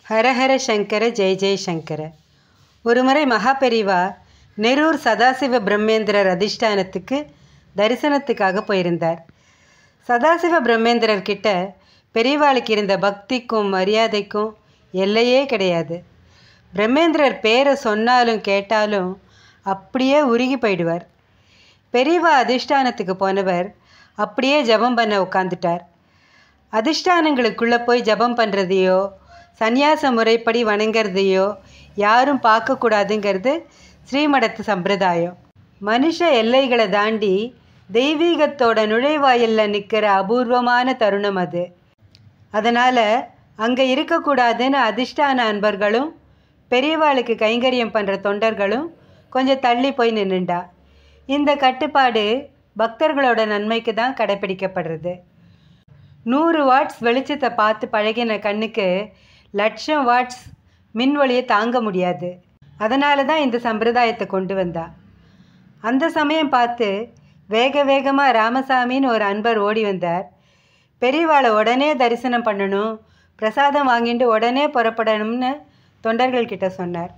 ஹரஹர சங்கர ஜெய ஜெய சங்கர ஒருமுறை மகாபெரிவா நெரூர் சதாசிவ பிரம்மேந்திரர் அதிஷ்டானத்துக்கு தரிசனத்துக்காக போயிருந்தார் சதாசிவ பிரம்மேந்திரர் கிட்ட பெரியவாளுக்கு இருந்த பக்திக்கும் மரியாதைக்கும் எல்லையே கிடையாது பிரம்மேந்திரர் பேரை சொன்னாலும் கேட்டாலும் அப்படியே உருகி போயிடுவார் பெரியவா அதிஷ்டானத்துக்கு போனவர் அப்படியே ஜெபம் பண்ண உட்காந்துட்டார் அதிஷ்டானங்களுக்குள்ளே போய் ஜெபம் பண்ணுறதையோ சந்நியாச முறைப்படி வணங்குறதையோ யாரும் பார்க்கக்கூடாதுங்கிறது ஸ்ரீமடத்து சம்பிரதாயம் மனுஷ எல்லைகளை தாண்டி தெய்வீகத்தோட நுழைவாயிலில் நிற்கிற அபூர்வமான தருணம் அது அதனால் அங்கே இருக்கக்கூடாதுன்னு அதிஷ்டான அன்பர்களும் பெரியவாளுக்கு கைங்கரியம் பண்ணுற தொண்டர்களும் கொஞ்சம் தள்ளி போய் நின்றுண்டா இந்த கட்டுப்பாடு பக்தர்களோட நன்மைக்கு தான் கடைப்பிடிக்கப்படுறது நூறு வாட்ஸ் வெளிச்சத்தை பார்த்து பழகின கண்ணுக்கு லட்சம் வாட்ஸ் மின் ஒளியை தாங்க முடியாது அதனால தான் இந்த சம்பிரதாயத்தை கொண்டு வந்தா அந்த சமயம் பார்த்து வேக வேகமாக ராமசாமின்னு ஒரு அன்பர் ஓடி வந்தார் பெரியவாளை உடனே தரிசனம் பண்ணணும் பிரசாதம் வாங்கிட்டு உடனே புறப்படணும்னு தொண்டர்கள்கிட்ட சொன்னார்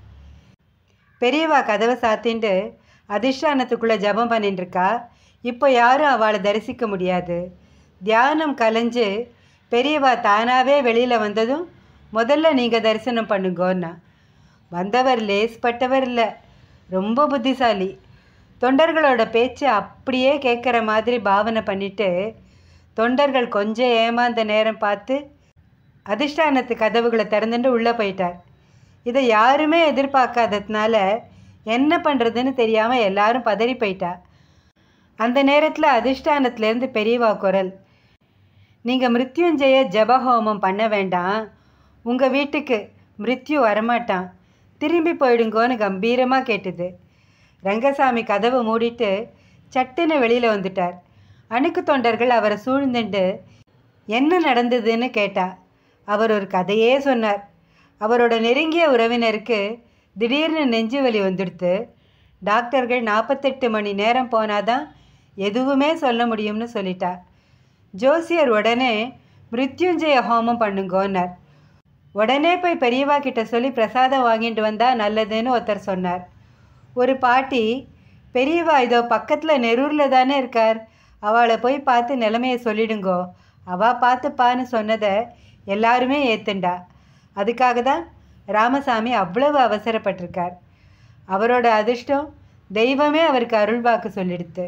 பெரியவா கதவை சாத்தின்ட்டு அதிஷ்டானத்துக்குள்ளே ஜபம் பண்ணிட்டு இருக்கா இப்போ யாரும் அவளை தரிசிக்க முடியாது தியானம் கலைஞ்சு பெரியவா தானாகவே வெளியில் வந்ததும் முதல்ல நீங்கள் தரிசனம் பண்ணுங்கோன்னா வந்தவர் லேஸ்பட்டவர் இல்லை ரொம்ப புத்திசாலி தொண்டர்களோட பேச்சு அப்படியே கேட்குற மாதிரி பாவனை பண்ணிட்டு தொண்டர்கள் கொஞ்சம் ஏமாந்த நேரம் பார்த்து அதிஷ்டானத்து கதவுகளை திறந்துட்டு உள்ளே போயிட்டார் இதை யாருமே எதிர்பார்க்காததுனால என்ன பண்ணுறதுன்னு தெரியாமல் எல்லாரும் பதறி போயிட்டா அந்த நேரத்தில் அதிஷ்டானத்துலேருந்து பெரியவா குரல் நீங்கள் மிருத்யுஞ்சய ஜபஹோமம் பண்ண வேண்டாம் உங்கள் வீட்டுக்கு மிருத்யு வரமாட்டான் திரும்பி போயிடுங்கோன்னு கம்பீரமாக கேட்டுது ரங்கசாமி கதவை மூடிட்டு சட்டுன்னு வெளியில் வந்துட்டார் அணுக்கு தொண்டர்கள் அவரை சூழ்ந்துண்டு என்ன நடந்ததுன்னு கேட்டா அவர் ஒரு கதையே சொன்னார் அவரோட நெருங்கிய உறவினருக்கு திடீர்னு நெஞ்சு வலி வந்துடுத்து டாக்டர்கள் நாற்பத்தெட்டு மணி நேரம் போனாதான் எதுவுமே சொல்ல முடியும்னு சொல்லிட்டா ஜோசியர் உடனே மிருத்யுஞ்சய ஹோமம் பண்ணுங்கோன்னார் உடனே போய் பெரியவா கிட்ட சொல்லி பிரசாதம் வாங்கிட்டு வந்தா நல்லதுன்னு ஒருத்தர் சொன்னார் ஒரு பாட்டி பெரியவா இதோ பக்கத்தில் நெரூரில் தானே இருக்கார் அவளை போய் பார்த்து நிலைமையை சொல்லிடுங்கோ அவள் பார்த்துப்பான்னு சொன்னதை எல்லாருமே ஏத்துண்டா அதுக்காக தான் ராமசாமி அவ்வளவு அவசரப்பட்டிருக்கார் அவரோட அதிர்ஷ்டம் தெய்வமே அவருக்கு அருள்வாக்கு சொல்லிடுத்து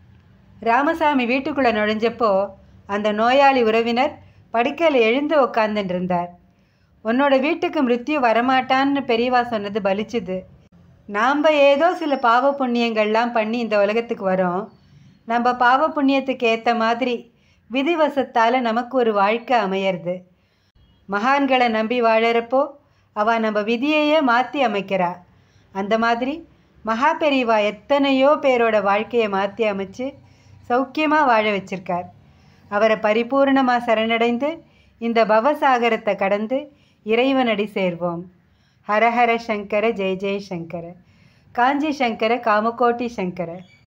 ராமசாமி வீட்டுக்குள்ளே நுழைஞ்சப்போ அந்த நோயாளி உறவினர் படுக்கையில் எழுந்து உக்காந்துட்டு இருந்தார் உன்னோட வீட்டுக்கு மிருத்யு வரமாட்டான்னு பெரியவா சொன்னது பலிச்சுது நாம் ஏதோ சில பாவ புண்ணியங்கள்லாம் பண்ணி இந்த உலகத்துக்கு வரோம் நம்ம பாவ புண்ணியத்துக்கு ஏற்ற மாதிரி விதிவசத்தால் நமக்கு ஒரு வாழ்க்கை அமையிறது மகான்களை நம்பி வாழறப்போ அவள் நம்ம விதியையே மாற்றி அமைக்கிறா அந்த மாதிரி மகா பெரியவா எத்தனையோ பேரோட வாழ்க்கையை மாற்றி அமைச்சு சௌக்கியமாக வாழ வச்சிருக்கார் அவரை பரிபூர்ணமாக சரணடைந்து இந்த பவசாகரத்தை கடந்து இறைவனடி சேர்வோம் ஹரஹர சங்கர ஜெய ஜெய சங்கர காஞ்சி சங்கர காமகோட்டி சங்கர